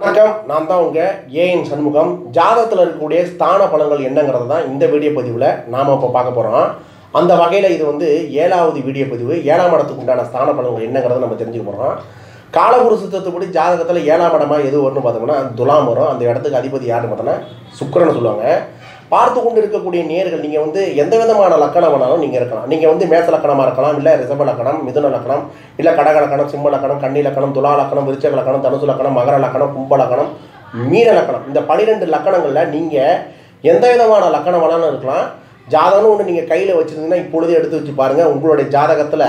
வணக்கம் நான் தான் உங்க ஏஎன் சண்முகம் ஜாதகத்தில் இருக்கக்கூடிய ஸ்தான பலன்கள் என்னங்கிறது தான் இந்த வீடியோ பதிவில் நாம் இப்போ பார்க்க போகிறோம் அந்த வகையில் இது வந்து ஏழாவது வீடியோ பதிவு ஏழாம் இடத்துக்கு உண்டான ஸ்தான பலன்கள் என்னங்கிறத நம்ம தெரிஞ்சுக்க போகிறோம் காலகுரு சுத்தத்துப்படி ஜாதகத்தில் ஏழாம் இடமா எது வரும்னு பார்த்தோம்னா துலாம் வரும் அந்த இடத்துக்கு அதிபதி யாருன்னு பார்த்தோன்னா சுக்கிரன் சொல்லுவாங்க பார்த்து கொண்டு இருக்கக்கூடிய நேர்கள் நீங்கள் வந்து எந்த விதமான லக்கணம் வேணாலும் நீங்கள் இருக்கலாம் நீங்கள் வந்து மேச லக்கணமாக இருக்கலாம் இல்லை ரிஷப லக்கணம் மிதுன லக்கணம் இல்லை கடக லக்கணம் சிம்ம லக்கணம் கன்னி லக்கணம் துலா லக்கணம் விருச்சக லக்கணம் தனுசு லக்கணம் மகர லக்கணம் கும்ப லக்கணம் மீன லக்கணம் இந்த பன்னிரெண்டு லக்கணங்களில் நீங்கள் எந்த விதமான லக்கணம் வேணாலும் இருக்கலாம் ஜாதகம்னு ஒன்று நீங்கள் கையில் வச்சுருந்தீங்கன்னா இப்பொழுதே எடுத்து வச்சு பாருங்கள் உங்களுடைய ஜாதகத்தில்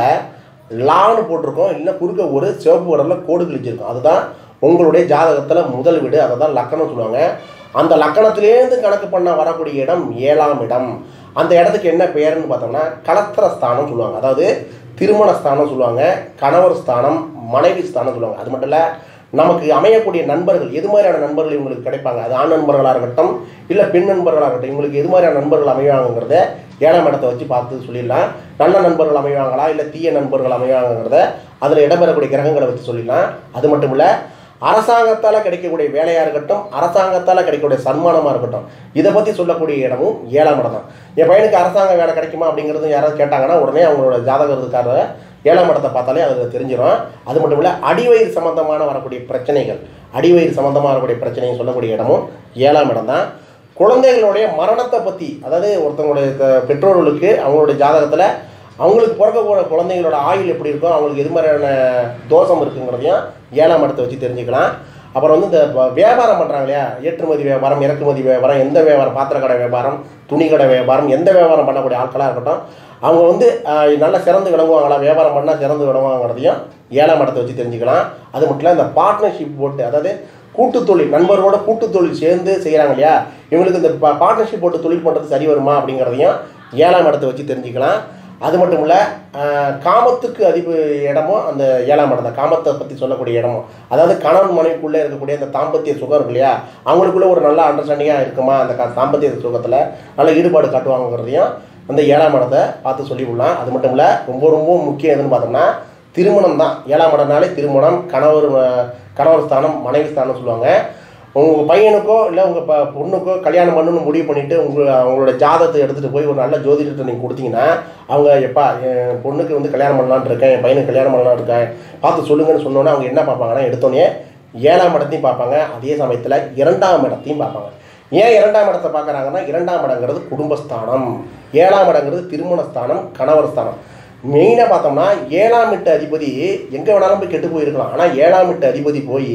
லான்னு போட்டிருக்கோம் இல்லை குறுக்க ஒரு சிவப்பு வரலில் கோடு கிழிச்சிருக்கும் அதுதான் உங்களுடைய ஜாதகத்தில் முதல் வீடு அதை தான் லக்கணம் சொல்லுவாங்க அந்த லக்கணத்திலேருந்து கணக்கு பண்ண வரக்கூடிய இடம் ஏழாம் இடம் அந்த இடத்துக்கு என்ன பெயர்னு பார்த்தோம்னா கலத்திர ஸ்தானம் சொல்லுவாங்க அதாவது திருமண ஸ்தானம் சொல்லுவாங்க கணவர் ஸ்தானம் மனைவி ஸ்தானம் சொல்லுவாங்க அது மட்டும் இல்லை நமக்கு அமையக்கூடிய நண்பர்கள் எது மாதிரியான நண்பர்கள் இவங்களுக்கு கிடைப்பாங்க அது ஆண் நண்பர்களாக இருக்கட்டும் இல்லை பெண் நண்பர்களாக இருக்கட்டும் இவங்களுக்கு எது மாதிரியான நண்பர்கள் அமைவாங்கிறத ஏழாம் இடத்தை வச்சு பார்த்து சொல்லிடலாம் நல்ல நண்பர்கள் அமைவாங்களா இல்லை தீய நண்பர்கள் அமைவாங்கிறத அதில் இடம்பெறக்கூடிய கிரகங்களை வச்சு சொல்லிடலாம் அது மட்டும் இல்லை அரசாங்கத்தால் கிடைக்கக்கூடிய வேலையாக இருக்கட்டும் அரசாங்கத்தால் கிடைக்கக்கூடிய சன்மானமாக இருக்கட்டும் இதை பற்றி சொல்லக்கூடிய இடமும் ஏழாம் இடம் தான் என் பையனுக்கு அரசாங்க வேலை கிடைக்குமா அப்படிங்கிறது யாராவது கேட்டாங்கன்னா உடனே அவங்களோட ஜாதகத்துக்கார ஏழாம் இடத்தை பார்த்தாலே அது தெரிஞ்சிடும் அது மட்டும் இல்லை அடிவயிறு சம்மந்தமான வரக்கூடிய பிரச்சனைகள் அடிவயிறு சம்மந்தமாக வரக்கூடிய பிரச்சனையை சொல்லக்கூடிய இடமும் ஏழாம் இடம் தான் குழந்தைகளுடைய மரணத்தை பற்றி அதாவது ஒருத்தவங்களுடைய த- பெற்றோர்களுக்கு அவங்களுடைய ஜாதகத்தில் அவங்களுக்கு பிறக்கக்கூடிய குழந்தைங்களோட ஆயுள் எப்படி இருக்கும் அவங்களுக்கு எது மாதிரியான தோஷம் இருக்குங்கிறதையும் ஏழாம் இடத்தை வச்சு தெரிஞ்சுக்கலாம் அப்புறம் வந்து இந்த வ- வியாபாரம் பண்ணுறாங்க இல்லையா ஏற்றுமதி வியாபாரம் இறக்குமதி வியாபாரம் எந்த வியாபாரம் பாத்திரக்கடை வியாபாரம் துணிக்கடை வியாபாரம் எந்த வியாபாரம் பண்ணக்கூடிய ஆட்களாக இருக்கட்டும் அவங்க வந்து ஆஹ், நல்லா சிறந்து விளங்குவாங்களா வியாபாரம் பண்ணால் சிறந்து விளங்குவாங்கிறதையும் ஏழாம் இடத்தை வச்சு தெரிஞ்சுக்கலாம் அது மட்டும் இல்லை இந்த பார்ட்னர்ஷிப் போட்டு அதாவது கூட்டு தொழில் நண்பர்களோட கூட்டு தொழில் சேர்ந்து செய்கிறாங்க இல்லையா இவங்களுக்கு இந்த பார்ட்னர்ஷிப் போட்டு தொழில் பண்ணுறது சரி வருமா அப்படிங்கிறதையும் ஏழாம் இடத்தை வச்சு தெரிஞ்சுக்கலாம் அது மட்டும் இல்லை காமத்துக்கு அதிப இடமும் அந்த ஏழாம் இடம் தான் காமத்தை பற்றி சொல்லக்கூடிய இடமும் அதாவது கணவன் மனைவிக்குள்ளே இருக்கக்கூடிய அந்த தாம்பத்திய சுகம் இருக்கு இல்லையா அவங்களுக்குள்ள ஒரு நல்ல அண்டர்ஸ்டாண்டிங்காக இருக்குமா அந்த க- தாம்பத்திய சுகத்தில் நல்ல ஈடுபாடு காட்டுவாங்கிறதையும் அந்த ஏழாம் இடத்தை பார்த்து சொல்லிவிடலாம் அது மட்டும் இல்லை ரொம்ப ரொம்ப முக்கியம் எதுன்னு பார்த்தோம்னா திருமணம் தான் ஏழாம் இடம்னாலே திருமணம் கணவர் அஹ், கணவர் ஸ்தானம் மனைவி ஸ்தானம் சொல்லுவாங்க உங்கள் பையனுக்கோ இல்லை உங்கள் ப பொண்ணுக்கோ கல்யாணம் பண்ணணும்னு முடிவு பண்ணிவிட்டு உங்கள் அவங்களோட ஜாதகத்தை எடுத்துகிட்டு போய் ஒரு நல்ல ஜோதிடத்தை நீங்கள் கொடுத்தீங்கன்னா அவங்க எப்பா என் பொண்ணுக்கு வந்து கல்யாணம் பண்ணலான்னு இருக்கேன் என் பையனுக்கு கல்யாணம் பண்ணலான்னு இருக்கேன் பார்த்து சொல்லுங்கன்னு சொன்னோன்னே அவங்க என்ன பார்ப்பாங்கன்னா எடுத்தோடனே ஏழாம் இடத்தையும் பார்ப்பாங்க அதே சமயத்தில் இரண்டாம் இடத்தையும் பார்ப்பாங்க ஏன் இரண்டாம் இடத்தை பார்க்குறாங்கன்னா இரண்டாம் இடங்கிறது குடும்பஸ்தானம் ஏழாம் இடங்கிறது திருமணஸ்தானம் கணவர் ஸ்தானம் மெயினாக பார்த்தோம்னா ஏழாம் எட்டு அதிபதி எங்கே வேணாலும் போய் கெட்டு போயிருக்கலாம் ஆனால் ஏழாம் எட்டு அதிபதி போய்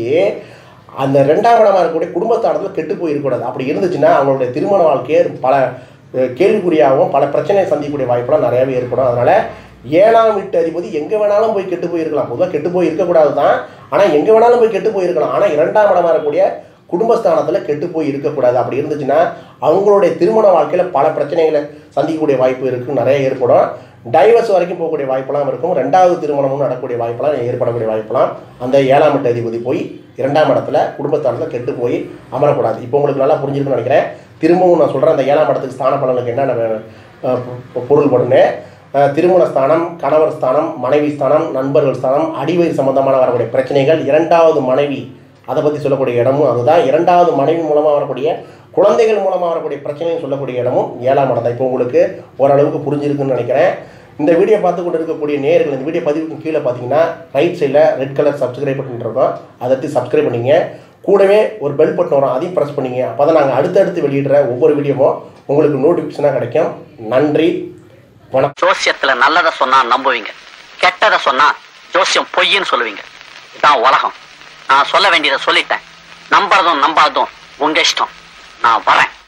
அந்த ரெண்டாம் இடமா இருக்கக்கூடிய குடும்பஸ்தானத்தில் கெட்டு போயிருக்கூடாது அப்படி இருந்துச்சுன்னா அவங்களுடைய திருமண வாழ்க்கையே பல அஹ், கேள்விக்குறியாகவும் பல பிரச்சனையை சந்திக்கக்கூடிய வாய்ப்பெல்லாம் நிறையாவே ஏற்படும் அதனால் ஏழாம் வீட்டு அதிபதி எங்கே வேணாலும் போய் கெட்டு போயிருக்கலாம் பொதுவாக கெட்டு போய் இருக்கக்கூடாது தான் ஆனால் எங்கே வேணாலும் போய் கெட்டு போயிருக்கலாம் ஆனால் இரண்டாம் இடமா இருக்கக்கூடிய குடும்பஸ்தானத்தில் கெட்டு போய் இருக்கக்கூடாது அப்படி இருந்துச்சுன்னா அவங்களுடைய திருமண வாழ்க்கையில் பல பிரச்சனைகளை சந்திக்கக்கூடிய வாய்ப்பு இருக்குது நிறைய ஏற்படும் டைவர்ஸ் வரைக்கும் போகக்கூடிய வாய்ப்பெல்லாம் இருக்கும் ரெண்டாவது திருமணமும் நடக்கக்கூடிய வாய்ப்பெல்லாம் ஏற்படக்கூடிய வாய்ப்பெல்லாம் அந்த ஏழாம் எட்டு அதிபதி போய் இரண்டாம் இடத்துல குடும்பஸ்தானத்தில் கெட்டு போய் அமரக்கூடாது இப்போ உங்களுக்கு நல்லா புரிஞ்சிருக்குன்னு நினைக்கிறேன் திரும்பவும் நான் சொல்கிறேன் அந்த ஏழாம் இடத்துக்கு ஸ்தான பலனுக்கு என்னென்ன வே- அஹ் பொ- பொருள் படுன்னு அஹ் திருமண ஸ்தானம் கணவர் ஸ்தானம் மனைவி ஸ்தானம் நண்பர்கள் ஸ்தானம் அடிவயிறு சம்பந்தமான வரக்கூடிய பிரச்சனைகள் இரண்டாவது மனைவி அதை பற்றி சொல்லக்கூடிய இடமும் அதுதான் இரண்டாவது மனைவி மூலமாக வரக்கூடிய குழந்தைகள் மூலமாக வரக்கூடிய பிரச்சனையும் சொல்லக்கூடிய இடமும் ஏழாம் இடம் தான் இப்போ உங்களுக்கு ஓரளவுக்கு புரிஞ்சிருக்குன்னு நினைக்கிறேன் இந்த வீடியோ பார்த்து கொண்டு இருக்கக்கூடிய நேர்கள் இந்த வீடியோ பதிவுக்கு கீழே பார்த்தீங்கன்னா ரைட் சைடில் ரெட் கலர் சப்ஸ்கிரைப் பட்டன் இருக்கும் அதை எடுத்து சப்ஸ்கிரைப் பண்ணிங்க கூடவே ஒரு பெல் பட்டன் வரும் அதையும் ப்ரெஸ் பண்ணிங்க அப்போ தான் நாங்கள் அடுத்தடுத்து வெளியிடுற ஒவ்வொரு வீடியோவும் உங்களுக்கு நோட்டிஃபிகேஷனாக கிடைக்கும் நன்றி வணக்கம் ஜோசியத்துல நல்லத சொன்னா நம்புவீங்க கெட்டத சொன்னா ஜோசியம் பொய்ன்னு சொல்லுவீங்க இதான் உலகம் நான் சொல்ல வேண்டியதை சொல்லிட்டேன் நம்புறதும் நம்பாததும் உங்க இஷ்டம் நான் வரேன்